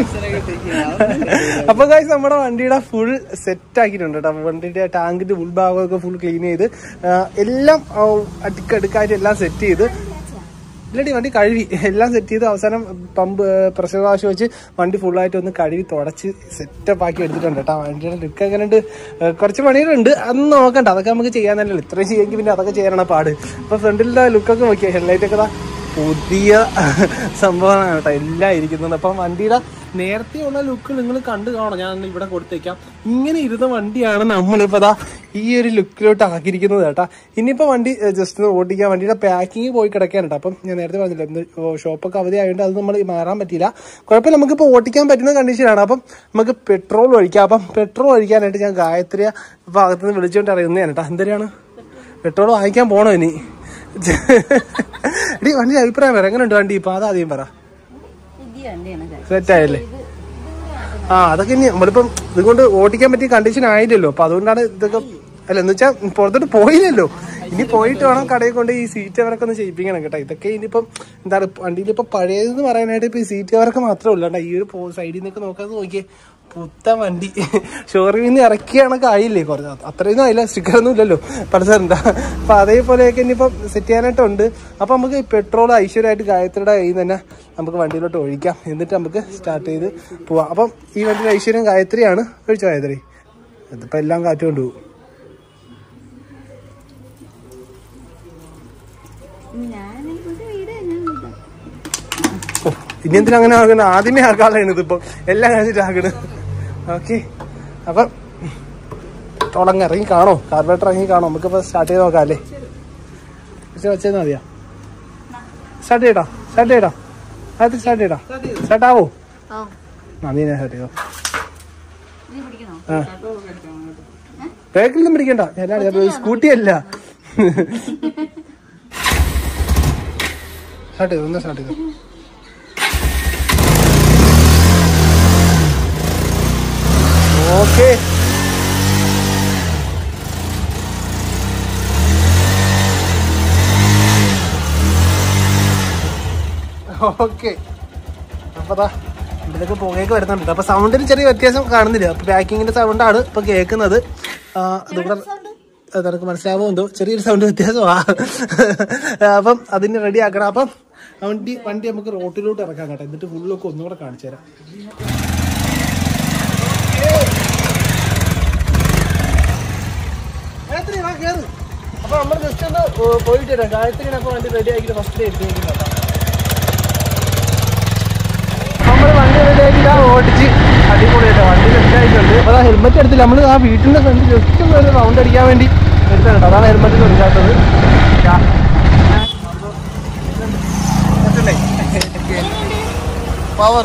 അപ്പൊ ഗൈസ് നമ്മുടെ വണ്ടിയുടെ ഫുൾ സെറ്റ് ആക്കിയിട്ടുണ്ട് കേട്ടോ വണ്ടിയുടെ ടാങ്കിന്റെ ഉൾഭാഗമൊക്കെ ഫുൾ ക്ലീൻ ചെയ്ത് ആ, എല്ലാം ആ, അടുക്കടുക്കായിട്ട് എല്ലാം സെറ്റ് ചെയ്ത് ഇല്ലടി വണ്ടി കഴുകി എല്ലാം സെറ്റ് ചെയ്ത് അവസാനം പമ്പ് പ്രഷർ വാഷ് വെച്ച് വണ്ടി ഫുള്ളായിട്ട് ഒന്ന് കഴുകി തുടച്ച് സെറ്റപ്പ് ആക്കി എടുത്തിട്ടുണ്ട് കേട്ടോ വണ്ടിയുടെ ലുക്ക് എങ്ങനെയുണ്ട് ഏഹ് കുറച്ച് പണികളുണ്ട് അതൊന്നും നോക്കണ്ട അതൊക്കെ നമുക്ക് ചെയ്യാൻ തന്നെയല്ലോ ഇത്രയും ചെയ്യുമെങ്കിൽ പിന്നെ അതൊക്കെ ചെയ്യാനാണ് പാട് അപ്പൊ ഫ്രണ്ടിലെ ലുക്കൊക്കെ നോക്കിയാൽ ഹെഡ്ലൈറ്റ് ഒക്കെ ദാ പുതിയ സംഭവമാണ് കേട്ടോ എല്ലാം ഇരിക്കുന്നത് അപ്പം വണ്ടിയുടെ നേരത്തെയുള്ള ലുക്ക് നിങ്ങൾ കണ്ടു കാണണം ഞാൻ ഇവിടെ കൊടുത്തേക്കാം ഇങ്ങനെ ഇരുന്ന വണ്ടിയാണ് നമ്മളിപ്പോൾ ദാ ഈ ഒരു ലുക്കിലോട്ട് ആക്കിയിരിക്കുന്നത് കേട്ടോ ഇനിയിപ്പോൾ വണ്ടി ജസ്റ്റ് ഒന്ന് ഓടിക്കാൻ വണ്ടിയുടെ പാക്കിങ് പോയി കിടക്കാൻ കേട്ടോ അപ്പം ഞാൻ നേരത്തെ പറഞ്ഞില്ല ഇന്ന് ഷോപ്പൊക്കെ അവധി ആയതുകൊണ്ട് അത് നമ്മൾ മാറാൻ പറ്റിയില്ല കുഴപ്പമില്ല നമുക്കിപ്പോൾ ഓടിക്കാൻ പറ്റുന്ന കണ്ടീഷനാണ് അപ്പം നമുക്ക് പെട്രോൾ ഒഴിക്കാം അപ്പം പെട്രോൾ ഒഴിക്കാനായിട്ട് ഞാൻ ഗായത്രിയ ഭാഗത്തുനിന്ന് വിളിച്ചുകൊണ്ട് അറിയുന്നതാണ് കേട്ടോ എന്തരാണ് പെട്രോൾ വാങ്ങിക്കാൻ പോണോ ഇനി എടി വണ്ടി അഭിപ്രായം പറ എങ്ങനെയുണ്ട് വണ്ടി ഇപ്പൊ അതാദ്യം പറ പുതിയ വണ്ടിയാണ് സെറ്റ് ആയല്ലേ ആ അതൊക്കെ ഇനി നമ്മളിപ്പം ഇതുകൊണ്ട് ഓടിക്കാൻ പറ്റിയ കണ്ടീഷൻ ആയില്ലല്ലോ അപ്പൊ അതുകൊണ്ടാണ് ഇതൊക്കെ അല്ല എന്ന് വെച്ചാൽ പുറത്തോട്ട് പോയില്ലല്ലോ ഇനി പോയിട്ട് വേണം കടയിൽ കൊണ്ട് ഈ സീറ്റ് കവറൊക്കെ ഒന്ന് ചെയ്യിപ്പിക്കണം കേട്ടോ ഇതൊക്കെ ഇനിയിപ്പം എന്താണ് വണ്ടിയിൽ ഇപ്പൊ പഴയതെന്ന് പറയാനായിട്ട് ഇപ്പൊ ഈ സീറ്റ് കവറൊക്കെ മാത്രമേ ഉള്ളൂ കേട്ടോ ഈ ഒരു സൈഡിൽ നിന്നൊക്കെ നോക്കാതെ നോക്കിയേ പുത്ത വണ്ടി ഷോറൂമിൽ നിന്ന് ഇറക്കിയ കണക്ക് ആയില്ലേ കുറച്ച് അത്രയൊന്നും ആയില്ല സ്റ്റിക്കറൊന്നും ഇല്ലല്ലോ പലസാറിൻ്റെ അപ്പൊ അതേപോലെയൊക്കെ ഇനിയിപ്പം സെറ്റ് ചെയ്യാനായിട്ടുണ്ട് അപ്പൊ നമുക്ക് പെട്രോൾ ഐശ്വര്യമായിട്ട് ഗായത്രിയുടെ കയ്യിൽ നിന്ന് തന്നെ നമുക്ക് വണ്ടിയിലോട്ട് ഒഴിക്കാം എന്നിട്ട് നമുക്ക് സ്റ്റാർട്ട് ചെയ്ത് പോവാം അപ്പം ഈ വണ്ടിയുടെ ഐശ്വര്യം ഗായത്രിയാണ് ഒഴിച്ചോ ഗായത്രി ഇതിപ്പോ എല്ലാം കാറ്റ് കൊണ്ടുപോകും ഇനി എന്തിനാ അങ്ങനെ ആകണം ആദ്യമേ ആക്കാളാണ് ഇതിപ്പം എല്ലാം കഴിഞ്ഞിട്ട് ആകണ് ഓക്കെ അപ്പം തുടങ്ങ ഇറങ്ങി കാണോ കാർബറേറ്റർ ഇറങ്ങി കാണോ നമുക്കിപ്പോൾ സ്റ്റാർട്ട് ചെയ്ത് നോക്കാം അല്ലേ പക്ഷെ വെച്ചാൽ മതിയാ സ്റ്റാർട്ട് ചെയ്യടാ സ്റ്റാർട്ട് ചെയ്യടാ അത് സ്റ്റാർട്ട് ചെയ്യടാ സ്റ്റാർട്ട് ആവോ ഓ ആ നീ സ്റ്റാർട്ട് ചെയ്തോ നീ പിടിക്കണോ ആ ബ്രേക്കിലൊന്നും പിടിക്കണ്ട ഞാൻ സ്കൂട്ടി അല്ല സ്റ്റാർട്ട് ചെയ്തു ഒന്ന് സ്റ്റാർട്ട് ചെയ്തു ഓക്കെ ഓക്കെ അപ്പൊ ദാ ഇതിലൊക്കെ പുകയൊക്കെ വരുന്നുണ്ട് അപ്പൊ സൗണ്ടിന് ചെറിയ വ്യത്യാസം കാണുന്നില്ല അപ്പൊ പാക്കിങ്ങിന്റെ സൗണ്ടാണ് ഇപ്പൊ കേൾക്കുന്നത് ആ, അതുകൂടെ അത് നിനക്ക് മനസ്സിലാവുമെന്തോ ചെറിയൊരു സൗണ്ട് വ്യത്യാസമാ അപ്പം അതിന് റെഡി ആക്കണം അപ്പം വണ്ടി വണ്ടി നമുക്ക് റോട്ടിലോട്ട് ഇറക്കാം കേട്ടോ എന്നിട്ട് ഫുള്ളൊക്കെ ഒന്നുകൂടെ കാണിച്ചു തരാം ഗായത്രി, വാ, കേറ്. അപ്പൊ നമ്മൾ ജസ്റ്റ് ഒന്ന് ഏ, പോയിട്ട് വരാം ഗായത്രിയുടെ അപ്പൊ വണ്ടി റെഡി ആക്കിയിട്ട് ഫസ്റ്റ് എടുത്തേക്കും കേട്ടോ നമ്മൾ വണ്ടി റെഡിയാക്കിയിട്ട് ഓടിച്ച് അടിപൊളിയായിട്ട് വണ്ടി സെറ്റായിട്ടുണ്ട് അപ്പോൾ ആ ഹെൽമെറ്റ് എടുത്തില്ല നമ്മൾ ആ വീട്ടിൻ്റെ ഫ്രണ്ട് ജസ്റ്റ് ഒന്ന് ഒരു റൗണ്ട് അടിക്കാൻ വേണ്ടി എടുത്താണ് കേട്ടോ അതാണ് ഹെൽമെറ്റ് എടുക്കാത്തത് പവർ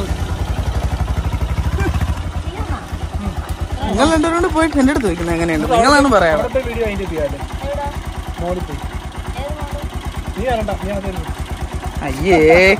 നിങ്ങൾ രണ്ടുപേരോട് പോയിട്ട് എന്റെ അടുത്ത് ചോദിക്കുന്നത് എങ്ങനെയുണ്ട് നിങ്ങളാണ് പറയാം വീഡിയോ അതിൻ്റെ ചെയ്യാല്ലേ മോളിൽ പോയി നീ വരണ്ട നീ അതേ അയ്യേ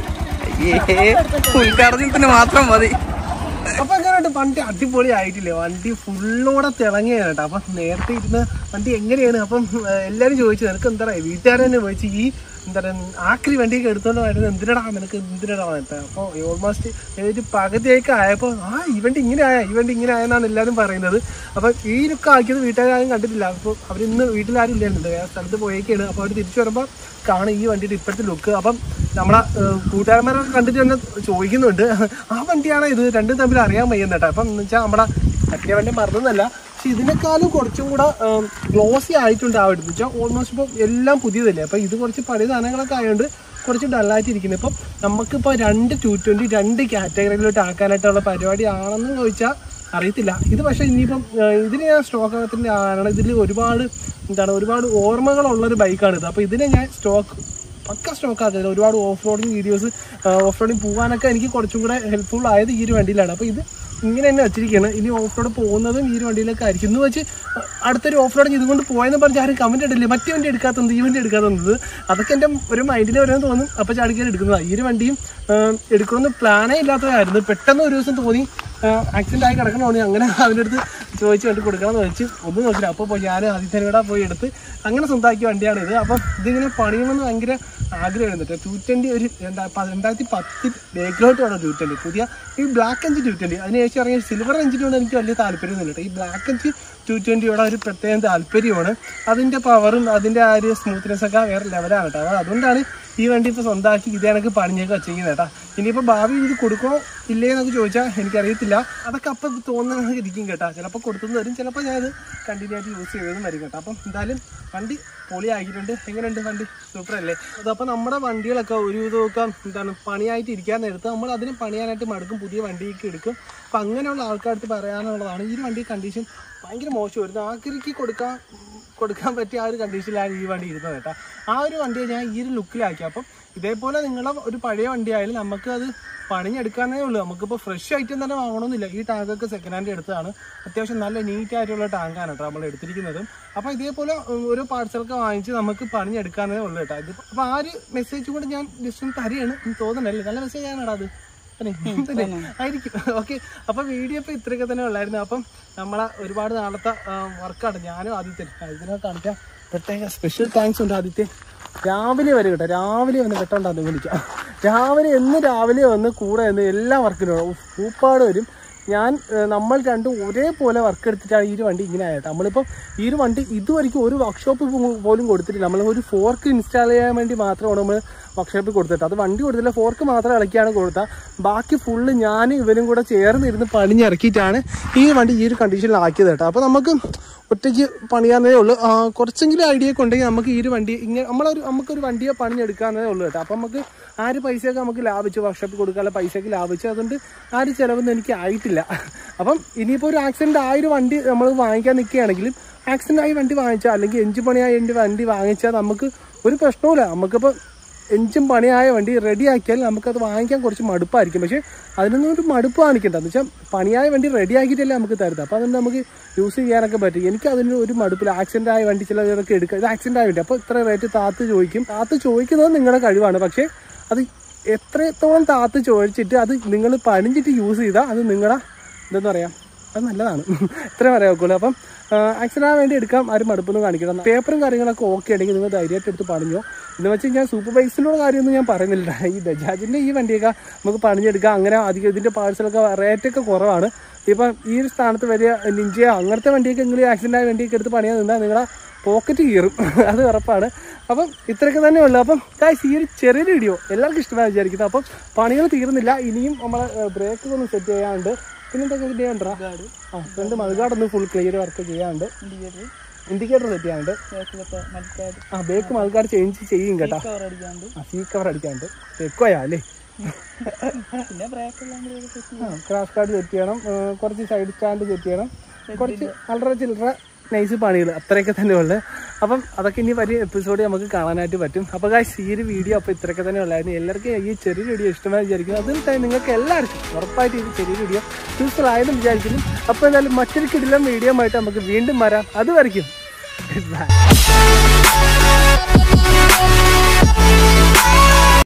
അയ്യേ ഉദ്ഘാടനത്തിന് മാത്രം മതി അപ്പൊ എങ്ങനെയുണ്ട് വണ്ടി അടിപൊളി ആയിട്ടില്ലേ വണ്ടി ഫുള്ളോടെ തിളങ്ങിയാണ് കേട്ടോ അപ്പൊ നേരത്തെ ഇരുന്ന് വണ്ടി എങ്ങനെയാണ് അപ്പം ഏഹ്, എല്ലാരും ചോദിച്ചു നിനക്ക് എന്താ വീട്ടുകാരെ തന്നെ ചോദിച്ചു ഈ എന്താ പറയുക ആക്രി വണ്ടിയൊക്കെ എടുത്തോണ്ട് വരുന്നത് എന്തിനടാ നിനക്ക് എന്തിനടാ എന്നിട്ട് അപ്പോൾ ഓൾമോസ്റ്റ് ഒരു പകുതിയൊക്കെ ആയപ്പോൾ ആ ഈ വണ്ടി ഇങ്ങനെ ആയ ഈ വണ്ടി ഇങ്ങനെ ആയെന്നാണ് എല്ലാവരും പറയുന്നത് അപ്പം ഈ ലുക്ക് ആക്കിയത് വീട്ടുകാരും കണ്ടിട്ടില്ല അപ്പോൾ അവരിന്ന് വീട്ടിലാരും ഇല്ലായിരുന്നു വേറെ സ്ഥലത്ത് പോയേക്കാണ് അപ്പോൾ അവർ തിരിച്ചു വരുമ്പോൾ കാണും ഈ വണ്ടിയുടെ ഇപ്പോഴത്തെ ലുക്ക് അപ്പം നമ്മളെ ഏഹ്, കൂട്ടുകാരന്മാരൊക്കെ കണ്ടിട്ട് തന്നെ ചോദിക്കുന്നുണ്ട് ആ വണ്ടിയാണ് ഇത് രണ്ടും തമ്മിൽ അറിയാൻ വയ്യുന്ന കേട്ടോ അപ്പം എന്ന് വെച്ചാൽ നമ്മുടെ മറ്റേ വണ്ടി മറന്നതല്ല പക്ഷെ ഇതിനേക്കാളും കുറച്ചും കൂടെ ഗ്ലോസി ആയിട്ടുണ്ട് ആ വണ്ടി എന്ന് വെച്ചാൽ ഓൾമോസ്റ്റ് ഇപ്പോൾ എല്ലാം പുതിയതല്ലേ അപ്പം ഇത് കുറച്ച് പഴയ സാധനങ്ങളൊക്കെ ആയതുകൊണ്ട് കുറച്ച് ഡള്ളായിട്ടിരിക്കുന്നത് ഇപ്പം നമുക്കിപ്പോൾ രണ്ട് ടു ട്വൻറ്റി രണ്ട് കാറ്റഗറിയിലോട്ട് ആക്കാനായിട്ടുള്ള പരിപാടി ആണെന്ന് ചോദിച്ചാൽ അറിയത്തില്ല ഇത് പക്ഷേ ഇനിയിപ്പം ഏഹ്, ഇതിന് ഞാൻ സ്റ്റോക്ക് ആകത്തിൻ്റെ കാരണം ഇതിൽ ഒരുപാട് എന്താണ് ഒരുപാട് ഓർമ്മകളുള്ളൊരു ബൈക്കാണ് ഇത് അപ്പോൾ ഇതിനെ ഞാൻ സ്റ്റോക്ക് പക്ക സ്റ്റോക്ക് ആക്കുന്നത് ഒരുപാട് off roading videos off roading പോകാനൊക്കെ എനിക്ക് കുറച്ചും കൂടെ ഹെൽപ്ഫുൾ ആയത് ഈ ഒരു വണ്ടിയിലാണ് അപ്പോൾ ഇത് ഇങ്ങനെ തന്നെ വെച്ചിരിക്കുകയാണ് ഇനി ഓഫ് റോഡ് പോകുന്നതും ഈ ഒരു വണ്ടിയിലൊക്കെ ആയിരിക്കും എന്ന് വെച്ച് അടുത്തൊരു ഓഫ് റോഡിങ് ഇതുകൊണ്ട് പോയെന്ന് പറഞ്ഞ് ആരും കമൻറ്റ് ഇടില്ലേ മറ്റേ വണ്ടി എടുക്കാത്തത് ഈ വണ്ടി എടുക്കാത്തത് അതൊക്കെ എൻ്റെ ഒരു മൈൻഡിൽ വരുമെന്ന് തോന്നും അപ്പോൾ ചാടിക്കാൻ എടുക്കുന്നതാണ് ഈ ഒരു വണ്ടിയും ഏഹ്, എടുക്കണമെന്ന് പ്ലാനേ ഇല്ലാത്തതായിരുന്നു പെട്ടെന്ന് ഒരു ദിവസം തോന്നി ആക്സിഡന്റ് ആയി കിടക്കണ തോന്നി അങ്ങനെ അവൻ്റെ അടുത്ത് ചോദിച്ചു വണ്ടി കൊടുക്കണമെന്ന് വെച്ച് ഒന്നും നോക്കില്ല അപ്പോൾ പോയി ഞാൻ ആദിത്യനോടെ പോയി എടുത്ത് അങ്ങനെ സ്വന്തമാക്കിയ വണ്ടിയാണ് ഇത് അപ്പം ഇതിങ്ങനെ പണിയണമെന്ന് ഭയങ്കര ആഗ്രഹമായിരുന്നു കേട്ടോ ടു ട്വൻറ്റി ഒരു രണ്ടാ പ- രണ്ടായിരത്തി പത്തിൽ ബേക്കിലോട്ട് വേണം ടു ട്വൻറ്റി പുതിയ ഈ ബ്ലാക്ക് എഞ്ചിൻ ടു ട്വൻറ്റി അതിനുശേഷം ഇറങ്ങിയ സിൽവർ എഞ്ചിനോട് എനിക്ക് വലിയ താല്പര്യമൊന്നുമില്ല കേട്ടോ ഈ ബ്ലാക്ക് എഞ്ചിൻ ടു ട്വൻറ്റിയോടെ ഒരു പ്രത്യേകം താല്പര്യമാണ് അതിൻ്റെ പവറും അതിൻ്റെ ആ ഒരു സ്മൂത്ത്നെസ് ഒക്കെ വേറെ ലെവലാണ് കേട്ടോ അപ്പോൾ അതുകൊണ്ടാണ് ഈ വണ്ടി ഇപ്പോൾ സ്വന്തമാക്കി ഇതേ കണക്ക് പണിഞ്ഞൊക്കെ വെച്ചിരിക്കുന്നത് കേട്ടോ ഇനിയിപ്പോൾ ഭാവി ഇത് കൊടുക്കണോ ഇല്ലേ എന്നൊക്കെ ചോദിച്ചാൽ എനിക്കറിയത്തില്ല അതൊക്കെ അപ്പം തോന്നുന്ന ഇരിക്കും കേട്ടോ ചിലപ്പോൾ കൊടുത്തു വരും ചിലപ്പോൾ ഞാനത് കണ്ടിന്യൂ ആയിട്ട് യൂസ് ചെയ്തതും വരും കേട്ടോ അപ്പം എന്തായാലും വണ്ടി പൊളിയാക്കിയിട്ടുണ്ട് എങ്ങനെയുണ്ട് വണ്ടി സൂപ്പർ അല്ലേ അതപ്പോൾ നമ്മുടെ വണ്ടികളൊക്കെ ഒരു വിധമൊക്കെ എന്താണ് പണിയായിട്ട് ഇരിക്കാൻ നേരത്ത് നമ്മൾ അതിന് പണിയാനായിട്ട് മടുക്കും പുതിയ വണ്ടിയൊക്കെ എടുക്കും അപ്പം അങ്ങനെയുള്ള ആൾക്കാർക്ക് പറയാനുള്ളതാണ് ഈ ഒരു വണ്ടി കണ്ടീഷൻ ഭയങ്കര മോശമായിരുന്നു ആക്രിക്ക് കൊടുക്കാൻ കൊടുക്കാൻ പറ്റിയ ആ ഒരു കണ്ടീഷനിലാണ് ഈ വണ്ടി ഇരുന്നത് കേട്ടോ ആ ഒരു വണ്ടിയെ ഞാൻ ഈ ഒരു ലുക്കിലാക്കി അപ്പം ഇതേപോലെ നിങ്ങളുടെ ഒരു പഴയ വണ്ടി ആയാലും നമുക്ക് അത് പണിഞ്ഞെടുക്കാനേ ഉള്ളൂ നമുക്കിപ്പോൾ ഫ്രഷ് ഐറ്റം തന്നെ വാങ്ങണമെന്നില്ല ഈ ടാങ്കൊക്കെ സെക്കൻഡ് ഹാൻഡ് എടുത്തതാണ് അത്യാവശ്യം നല്ല നീറ്റ് ആയിട്ടുള്ള ടാങ്കാണ് കേട്ടോ നമ്മൾ എടുത്തിരിക്കുന്നതും അപ്പോൾ ഇതേപോലെ ഉം, ഓരോ പാർട്സൊക്കെ വാങ്ങിച്ച് നമുക്ക് പണിഞ്ഞെടുക്കാനേ ഉള്ളൂ കേട്ടോ ഇത് അപ്പോൾ ആ ഒരു മെസ്സേജ് കൂടെ ഞാൻ ജസ്റ്റ് ഒന്ന് തരികയാണ് എനിക്ക് തോന്നുന്നല്ലേ നല്ല മെസ്സേജ് ആണോ അത് തന്നെ? തന്നെ? ആയിരിക്കും ഓക്കെ അപ്പൊ വീഡിയോ ഇപ്പൊ ഇത്രയൊക്കെ തന്നെ ഉള്ളായിരുന്നു അപ്പം നമ്മളെ ഒരുപാട് നാളത്തെ വർക്കാണ് ഞാനും ആദ്യത്തെ ഇതിനെ കാണിക്കാം പ്രത്യേക സ്പെഷ്യൽ താങ്ക്സ് ഉണ്ട് ആദ്യത്തെ രാവിലെ വരെ കേട്ടോ രാവിലെ വന്ന് പെട്ടോണ്ടാന്ന് വിളിക്കാം രാവിലെ എന്ന് രാവിലെ വന്ന് കൂടെ നിന്ന് എല്ലാ വർക്കിനും പൂപ്പാട് വരും ഞാൻ ഏഹ്, നമ്മൾ രണ്ടും ഒരേപോലെ വർക്ക് എടുത്തിട്ടാണ് ഈ ഒരു വണ്ടി ഇങ്ങനെ ആയത് നമ്മളിപ്പോൾ ഈ ഒരു വണ്ടി ഇതുവരെയ്ക്കും ഒരു വർക്ക്ഷോപ്പ് പോലും കൊടുത്തിട്ടില്ല നമ്മൾ ഒരു ഫോർക്ക് ഇൻസ്റ്റാൾ ചെയ്യാൻ വേണ്ടി മാത്രമാണ് നമ്മൾ വർക്ക്ഷോപ്പിൽ കൊടുത്തിട്ട് അത് വണ്ടി കൊടുത്തില്ല ഫോർക്ക് മാത്രം ഇളക്കിയാണ് കൊടുത്ത ബാക്കി ഫുള്ള് ഞാൻ ഇവരും കൂടെ ചേർന്ന് ഇരുന്ന് പണിഞ്ഞിറക്കിയിട്ടാണ് ഈ വണ്ടി ഈ ഒരു കണ്ടീഷനിലാക്കിയത് കേട്ടോ അപ്പോൾ നമുക്ക് ഒറ്റയ്ക്ക് പണിയാന്നേ ഉള്ളൂ ആ, കുറച്ചെങ്കിലും ഐഡിയ ഒക്കെ ഉണ്ടെങ്കിൽ നമുക്ക് ഈ ഒരു വണ്ടി ഇങ്ങനെ നമ്മളൊരു നമുക്കൊരു വണ്ടിയെ പണിഞ്ഞെടുക്കാന്നേ ഉള്ളൂ കേട്ടോ അപ്പം നമുക്ക് ആ ഒരു പൈസയൊക്കെ നമുക്ക് ലാഭിച്ചു വർക്ക്ഷോപ്പിൽ കൊടുക്കാനുള്ള പൈസയൊക്കെ ലാഭിച്ചു അതുകൊണ്ട് ആ ഒരു ചിലവൊന്നും എനിക്ക് ആയിട്ടില്ല അപ്പം ഇനിയിപ്പോൾ ഒരു ആക്സിഡന്റ് ആയ ഒരു വണ്ടി നമ്മൾ വാങ്ങിക്കാൻ നിൽക്കുകയാണെങ്കിലും ആക്സിഡന്റ് ആയി വണ്ടി വാങ്ങിച്ചാൽ അല്ലെങ്കിൽ എഞ്ചിൻ പണിയായ എൻ്റെ വണ്ടി വാങ്ങിച്ചാൽ നമുക്ക് ഒരു പ്രശ്നവുമില്ല നമുക്കിപ്പോൾ എഞ്ചിൻ പണിയായ വണ്ടി റെഡിയാക്കിയാൽ നമുക്കത് വാങ്ങിക്കാൻ കുറച്ച് മടുപ്പായിരിക്കും പക്ഷേ അതിനൊന്നും ഒരു മടുപ്പ് കാണിക്കണ്ട എന്ന് വെച്ചാൽ പണിയായ വണ്ടി റെഡിയാക്കിയിട്ടല്ലേ നമുക്ക് തരുന്നത് അപ്പോൾ അതുകൊണ്ട് നമുക്ക് യൂസ് ചെയ്യാനൊക്കെ പറ്റും എനിക്ക് അതിന് ഒരു മടുപ്പില്ല ആക്സിഡൻ്റ് ആയ വണ്ടി ചിലതൊക്കെ എടുക്കുക ഇത് ആക്സിഡൻ്റ് ആയ വണ്ടി അപ്പോൾ ഇത്ര റേറ്റ് താത്ത് ചോദിക്കും താത്ത് ചോദിക്കുന്നത് നിങ്ങളുടെ കഴിവാണ് പക്ഷേ അത് എത്രത്തോളം താത്ത് ചോദിച്ചിട്ട് അത് നിങ്ങൾ പണിഞ്ഞിട്ട് യൂസ് ചെയ്താൽ അത് നിങ്ങളുടെ എന്താ പറയുക അത് നല്ലതാണ് ഇത്ര പറയാക്കുള്ളൂ അപ്പം ആക്സിഡൻ്റ് ആവാൻ വേണ്ടി എടുക്കാം ആരും മടുപ്പൊന്നും കാണിക്കണം പേപ്പറും കാര്യങ്ങളൊക്കെ ഓക്കെ ആണെങ്കിൽ നിങ്ങൾ ധൈര്യമായിട്ട് എടുത്ത് പണിഞ്ഞോ എന്ന് വെച്ച് ഞാൻ സൂപ്പർ ബൈക്സിനുള്ള കാര്യമൊന്നും ഞാൻ പറയുന്നില്ല ഈ ബജാജിൻ്റെ ഈ വണ്ടിയൊക്കെ നമുക്ക് പണിഞ്ഞെടുക്കാം അങ്ങനെ അധികം ഇതിൻ്റെ പാർട്സിലൊക്കെ റേറ്റൊക്കെ കുറവാണ് ഇപ്പം ഈ ഒരു സ്ഥാനത്ത് വരിക നിഞ്ചയോ അങ്ങനത്തെ വണ്ടിയൊക്കെ നിങ്ങൾ ആക്സിഡൻ്റ് ആയ വണ്ടിയൊക്കെ എടുത്ത് പണിയാൻ നിന്നാൽ നിങ്ങളെ പോക്കറ്റ് കീറും അത് ഉറപ്പാണ് അപ്പം ഇത്രയൊക്കെ തന്നെ ഉള്ളു അപ്പം ഗായ്സ് ഈ ഒരു ചെറിയൊരു വീഡിയോ എല്ലാവർക്കും ഇഷ്ടമായി വിചാരിക്കുന്നത് അപ്പം പണികൾ തീർന്നില്ല ഇനിയും നമ്മളെ ബ്രേക്ക് ഒന്ന് സെറ്റ് ചെയ്യാണ്ട് പിന്നെ എന്തൊക്കെ സെറ്റ് ചെയ്യാണ്ടോ ആ ഫ്രണ്ട് മഴുകാടൊന്ന് ഫുൾ ക്ലിയർ വർക്ക് ചെയ്യാണ്ട് ഇൻഡിക്കേറ്റർ സെറ്റ് ചെയ്യാണ്ട് ആ ബേക്ക് മഴുകാട് ചേഞ്ച് ചെയ്യും കേട്ടോ ആ സീ കവർ അടിക്കാണ്ട് തെക്കോയാ അല്ലേ പിന്നെ ബ്രേക്ക് എല്ലാം ആ ക്രാഷ് കാർഡ് സെറ്റ് ചെയ്യണം ആ, കുറച്ച് സൈഡ് സ്റ്റാൻഡ് സെറ്റ് ചെയ്യണം കുറച്ച് അല്ലറ ചില്ലറ നൈസ് പണികൾ അത്രയൊക്കെ തന്നെ ഉള്ളത് അപ്പം അതൊക്കെ ഇനി വലിയ എപ്പിസോഡ് നമുക്ക് കാണാനായിട്ട് പറ്റും അപ്പോൾ ഗായ്സ് ഈ ഒരു വീഡിയോ അപ്പോൾ ഇത്രയൊക്കെ തന്നെ ഉള്ളായിരുന്നു എല്ലാവർക്കും ഈ ചെറിയ വീഡിയോ ഇഷ്ടമായി വിചാരിക്കുന്നു അതിൽ തന്നെ നിങ്ങൾക്ക് എല്ലാവർക്കും ഉറപ്പായിട്ട് ഈ ചെറിയ വീഡിയോ യൂസ്ഫുൾ ആയെന്ന് വിചാരിക്കുന്നു അപ്പോൾ എന്തായാലും മറ്റൊരു കിടിലം വീഡിയോ ആയിട്ട് നമുക്ക് വീണ്ടും വരാം അത് വരയ്ക്കും